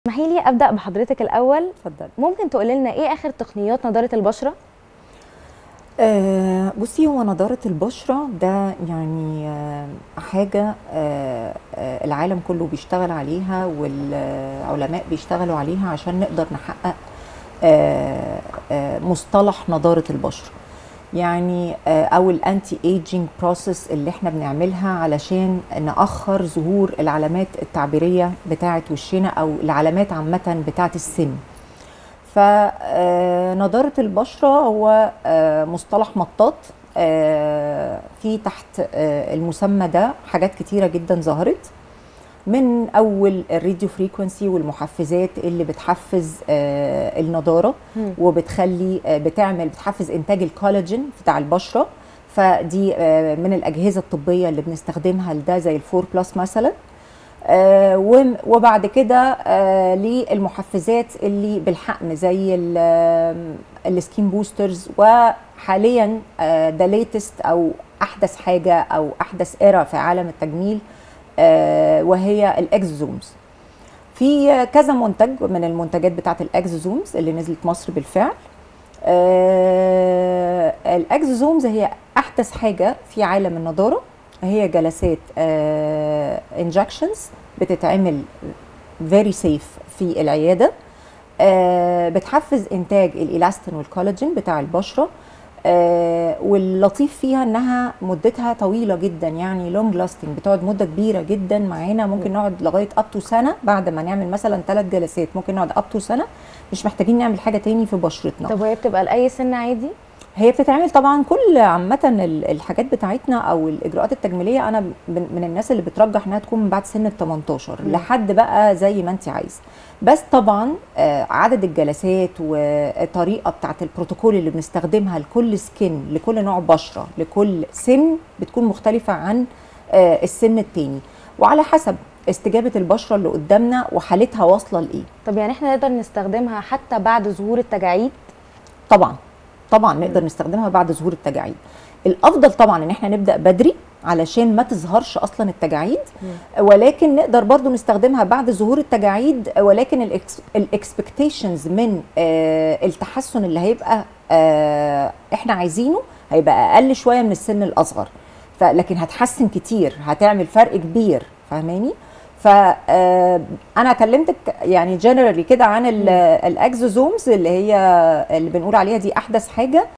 اسمحي لي ابدا بحضرتك الاول اتفضلي ممكن تقولي لنا ايه اخر تقنيات نضاره البشره آه بصي هو نضارة البشرة ده يعني آه حاجة آه آه العالم كله بيشتغل عليها والعلماء بيشتغلوا عليها عشان نقدر نحقق آه آه مصطلح نضارة البشرة يعني آه او الانتي ايجينج بروسيس اللي احنا بنعملها علشان ناخر ظهور العلامات التعبيريه بتاعه وشنا او العلامات عامه بتاعه السن فنضارة البشرة هو آه، مصطلح مطاط آه، في تحت آه، المسمى ده حاجات كتيرة جدا ظهرت من أول الراديو فريكونسي والمحفزات اللي بتحفز آه، النضارة مم. وبتخلي آه، بتعمل بتحفز إنتاج الكولاجين بتاع البشرة فدي آه، من الأجهزة الطبية اللي بنستخدمها لده زي الفور بلس مثلا آه، وم- وبعد كده آه، للمحفزات اللي بالحقن زي ال- آم، السكين بوسترز وحاليا ده ليتست او احدث حاجه او احدث ايرا في عالم التجميل آه، وهي الاكزوزومز في كذا منتج من المنتجات بتاعه الاكزوزومز اللي نزلت مصر بالفعل آه، الاكزوزومز هي احدث حاجه في عالم النضاره هي جلسات انجكشنز بتتعمل فيري سيف في العياده آه، بتحفز انتاج الالاستين والكولاجين بتاع البشره آه، واللطيف فيها انها مدتها طويله جدا يعني لونج لاستنج بتقعد مده كبيره جدا معانا ممكن نقعد لغايه اب تو سنه بعد ما نعمل مثلا ثلاث جلسات ممكن نقعد اب تو سنه مش محتاجين نعمل حاجه تاني في بشرتنا طب وهي بتبقى لاي سن عادي هي بتتعمل طبعا كل عامة ال- الحاجات بتاعتنا او الاجراءات التجميلية انا من من الناس اللي بترجح انها تكون من بعد سن ال 18 مم. لحد بقى زي ما انت عايزة بس طبعا آه، عدد الجلسات والطريقة بتاعت البروتوكول اللي بنستخدمها لكل سكين لكل نوع بشرة لكل سن بتكون مختلفة عن آه، السن التاني وعلى حسب استجابة البشرة اللي قدامنا وحالتها واصلة لإيه طب يعني احنا نقدر نستخدمها حتى بعد ظهور التجاعيد طبعا طبعا نقدر نستخدمها بعد ظهور التجاعيد الافضل طبعا ان احنا نبدا بدري علشان ما تظهرش اصلا التجاعيد ولكن نقدر برضو نستخدمها بعد ظهور التجاعيد ولكن الاكسبكتيشنز من آه، التحسن اللي هيبقى آه، احنا عايزينه هيبقى اقل شويه من السن الاصغر فلكن هتحسن كتير هتعمل فرق كبير فاهماني فانا كلمتك يعني جنرالي كده عن الاكزوزومز اللي هي اللي بنقول عليها دي احدث حاجه